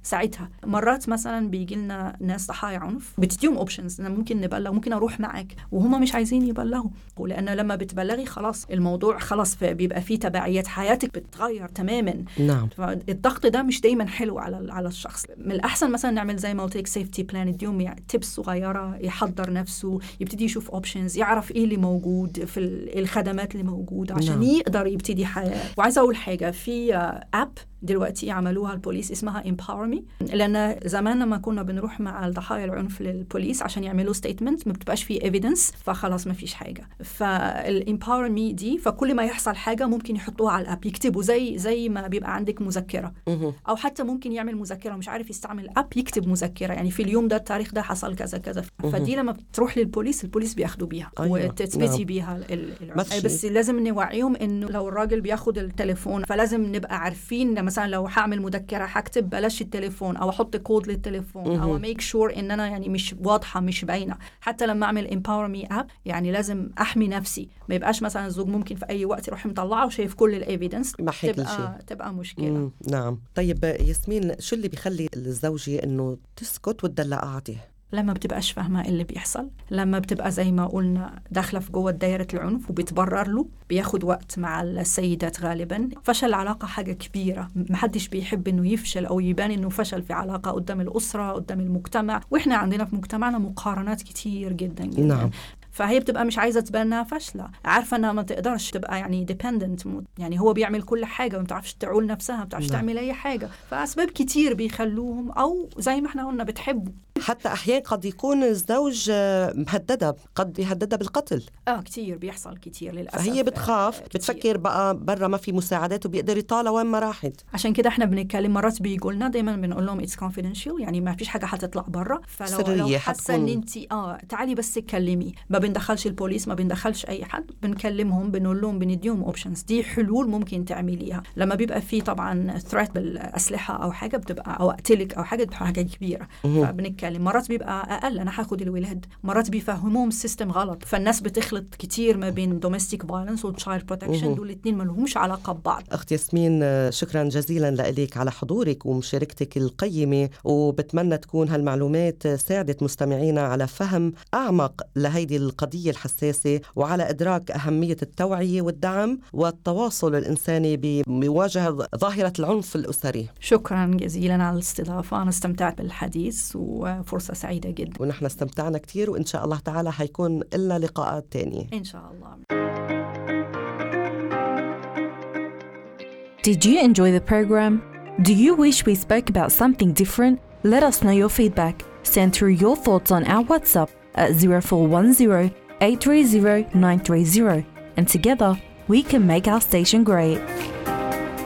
ساعتها مرات مثلا بيجي لنا ناس ضحايا عنف بتديهم اوبشنز انا ممكن نبلغ ممكن اروح معاك وهم مش عايزين يبلغوا ولان لما بتبلغي خلاص الموضوع خلاص بيبقى فيه تبعيات حياتك بتتغير تماما نعم فالضغط ده مش دايما حلو على على الشخص من الاحسن مثلا نعمل زي ما قلت لك سيفتي بلان اديهم يعني تيبس صغيره يحضر نفسه يبتدي يشوف اوبشنز يعرف ايه اللي موجود في الخدمات اللي موجوده عشان نعم. يقدر يبتدي حياه وعايزه اقول حاجه في اب دلوقتي عملوها البوليس اسمها Empower Me لأن زمان لما كنا بنروح مع الضحايا العنف للبوليس عشان يعملوا ستيتمنت ما بتبقاش فيه ايفيدنس فخلاص ما فيش حاجة فالإمباور مي دي فكل ما يحصل حاجة ممكن يحطوها على الأب يكتبوا زي زي ما بيبقى عندك مذكرة أو حتى ممكن يعمل مذكرة مش عارف يستعمل الأب يكتب مذكرة يعني في اليوم ده التاريخ ده حصل كذا كذا فدي لما بتروح للبوليس البوليس بياخدوا بيها أيوة. وتثبتي نعم. بيها العنف بس لازم نوعيهم إنه لو الراجل بياخد التليفون فلازم نبقى عارفين مثلا لو هعمل مذكره هكتب بلاش التليفون او احط كود للتليفون او ميك شور sure ان انا يعني مش واضحه مش باينه حتى لما اعمل امباور مي اب يعني لازم احمي نفسي ما يبقاش مثلا الزوج ممكن في اي وقت يروح مطلعه وشايف كل الايفيدنس تبقى تبقى مشكله مم. نعم طيب ياسمين شو اللي بيخلي الزوجه انه تسكت وتدلع قاعده لما بتبقاش فاهمة إيه اللي بيحصل لما بتبقى زي ما قلنا داخلة في جوه دايرة العنف وبتبرر له بياخد وقت مع السيدات غالبا فشل العلاقة حاجة كبيرة محدش بيحب إنه يفشل أو يبان إنه فشل في علاقة قدام الأسرة قدام المجتمع وإحنا عندنا في مجتمعنا مقارنات كتير جدا جدا نعم. فهي بتبقى مش عايزه تبان انها فاشله عارفه انها ما تقدرش تبقى يعني ديبندنت يعني هو بيعمل كل حاجه وما بتعرفش تعول نفسها ما بتعرفش نعم. تعمل اي حاجه فاسباب كتير بيخلوهم او زي ما احنا قلنا بتحبوا حتى احيانا قد يكون الزوج مهدده قد يهددها بالقتل اه كتير بيحصل كتير للاسف فهي بتخاف كتير. بتفكر بقى برا ما في مساعدات وبيقدر يطالع وين ما راحت عشان كده احنا بنتكلم مرات بيقول لنا دايما بنقول لهم اتس كونفيدنشال يعني ما فيش حاجه هتطلع برا فلو سرية حاسه ان انت اه تعالي بس اتكلمي ما بندخلش البوليس ما بندخلش اي حد بنكلمهم بنقول لهم بنديهم اوبشنز دي حلول ممكن تعمليها لما بيبقى في طبعا ثريت بالاسلحه او حاجه بتبقى او اقتلك او حاجه بتبقى حاجه كبيره فبنتكلم مرات بيبقى اقل انا هاخد الولاد مرات بيفهموهم السيستم غلط فالناس بتخلط كتير ما بين دوميستيك فايلنس وتشايلد بروتكشن دول الاثنين ما لهمش علاقه ببعض اخت ياسمين شكرا جزيلا لك على حضورك ومشاركتك القيمه وبتمنى تكون هالمعلومات ساعدت مستمعينا على فهم اعمق لهيدي القضيه الحساسه وعلى ادراك اهميه التوعيه والدعم والتواصل الانساني بمواجهه ظاهره العنف الاسري شكرا جزيلا على الاستضافه انا استمتعت بالحديث وفرصه سعيده جدا ونحن استمتعنا كثير وإن شاء الله تعالى حيكون لنا لقاءات تانية إن شاء الله Did you enjoy the program? Do you wish we spoke about something different? Let us know your feedback. Send through your thoughts on our WhatsApp at 0410 830 930 and together we can make our station great.